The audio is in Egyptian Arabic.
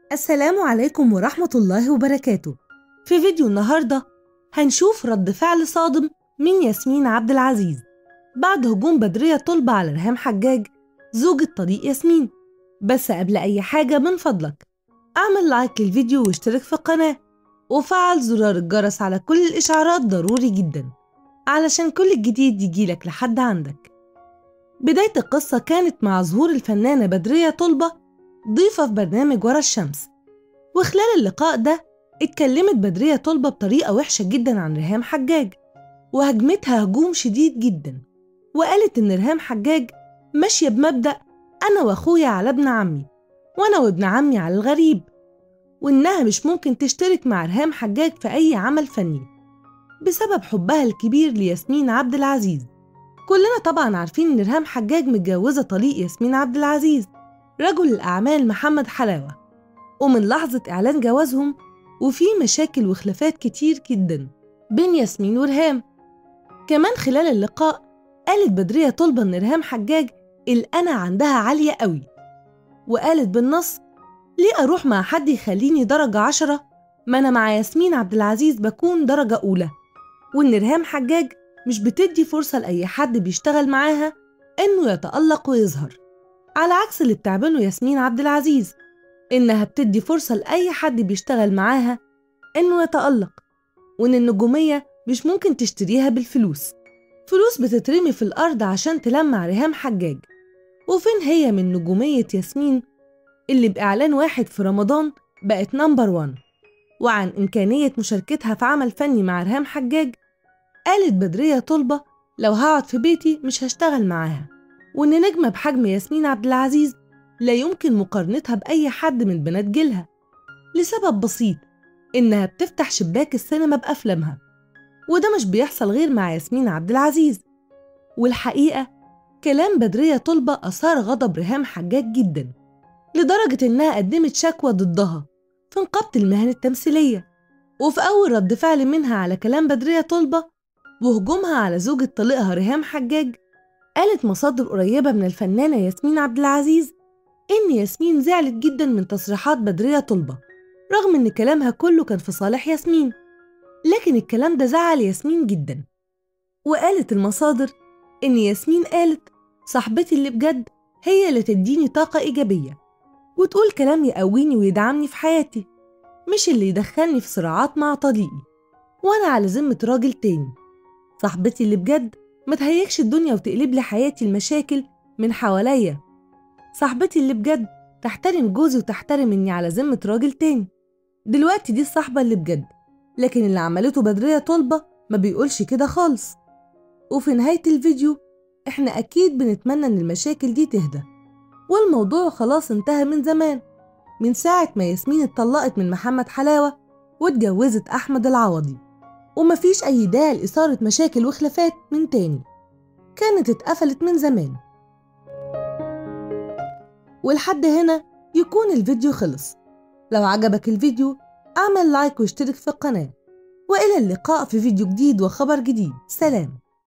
السلام عليكم ورحمة الله وبركاته في فيديو النهاردة هنشوف رد فعل صادم من ياسمين عبد العزيز بعد هجوم بدرية طلبة على ريهام حجاج زوجة طريق ياسمين بس قبل أي حاجة من فضلك اعمل لايك للفيديو واشترك في القناة وفعل زرار الجرس على كل الإشعارات ضروري جدا علشان كل الجديد يجيلك لحد عندك بداية القصة كانت مع ظهور الفنانة بدرية طلبة ضيفة في برنامج ورا الشمس وخلال اللقاء ده اتكلمت بدرية طلبة بطريقة وحشة جدا عن ريهام حجاج وهجمتها هجوم شديد جدا وقالت إن ريهام حجاج ماشية بمبدأ أنا وأخويا على ابن عمي وأنا وابن عمي على الغريب وإنها مش ممكن تشترك مع ريهام حجاج في أي عمل فني بسبب حبها الكبير لياسمين عبد العزيز كلنا طبعا عارفين إن ريهام حجاج متجوزة طليق ياسمين عبد العزيز رجل الأعمال محمد حلاوة ومن لحظة إعلان جوازهم وفي مشاكل وخلافات كتير جدا بين ياسمين ورهام كمان خلال اللقاء قالت بدرية طلبة إن ريهام حجاج الأنا عندها عالية قوي وقالت بالنص ليه أروح مع حد يخليني درجة عشرة ما أنا مع ياسمين عبد العزيز بكون درجة أولى وإن ريهام حجاج مش بتدي فرصة لأي حد بيشتغل معاها إنه يتألق ويظهر على عكس اللي بتعمله ياسمين عبد العزيز إنها بتدي فرصة لأي حد بيشتغل معاها إنه يتألق وإن النجومية مش ممكن تشتريها بالفلوس فلوس بتترمي في الأرض عشان تلمع ريهام حجاج وفين هي من نجومية ياسمين اللي بإعلان واحد في رمضان بقت نمبر وان وعن إمكانية مشاركتها في عمل فني مع ريهام حجاج قالت بدرية طلبة لو هقعد في بيتي مش هشتغل معاها وإن نجمة بحجم ياسمين عبد العزيز لا يمكن مقارنتها بأي حد من بنات جيلها لسبب بسيط إنها بتفتح شباك السينما بأفلامها وده مش بيحصل غير مع ياسمين عبد العزيز والحقيقة كلام بدرية طلبة أثار غضب ريهام حجاج جدا لدرجة إنها قدمت شكوى ضدها في نقابة المهن التمثيلية وفي أول رد فعل منها على كلام بدرية طلبة وهجومها على زوجة طليقها ريهام حجاج قالت مصادر قريبة من الفنانة ياسمين عبد العزيز إن ياسمين زعلت جدا من تصريحات بدرية طلبة رغم إن كلامها كله كان في صالح ياسمين لكن الكلام ده زعل ياسمين جدا وقالت المصادر إن ياسمين قالت صاحبتي اللي بجد هي اللي تديني طاقة إيجابية وتقول كلام يقويني ويدعمني في حياتي مش اللي يدخلني في صراعات مع طليقي وأنا على ذمة راجل تاني صاحبتي اللي بجد ما تهيكش الدنيا وتقلب لي حياتي المشاكل من حواليا صاحبتي اللي بجد تحترم جوزي وتحترم إني على ذمة راجل تاني دلوقتي دي الصاحبة اللي بجد لكن اللي عملته بدرية طلبة ما بيقولش كده خالص وفي نهاية الفيديو احنا أكيد بنتمنى إن المشاكل دي تهدى والموضوع خلاص انتهى من زمان من ساعة ما ياسمين اتطلقت من محمد حلاوة واتجوزت أحمد العوضي ومفيش أي داعي لإثارة مشاكل وخلافات من تاني كانت اتقفلت من زمان ولحد هنا يكون الفيديو خلص لو عجبك الفيديو اعمل لايك واشترك في القناة وإلى اللقاء في فيديو جديد وخبر جديد سلام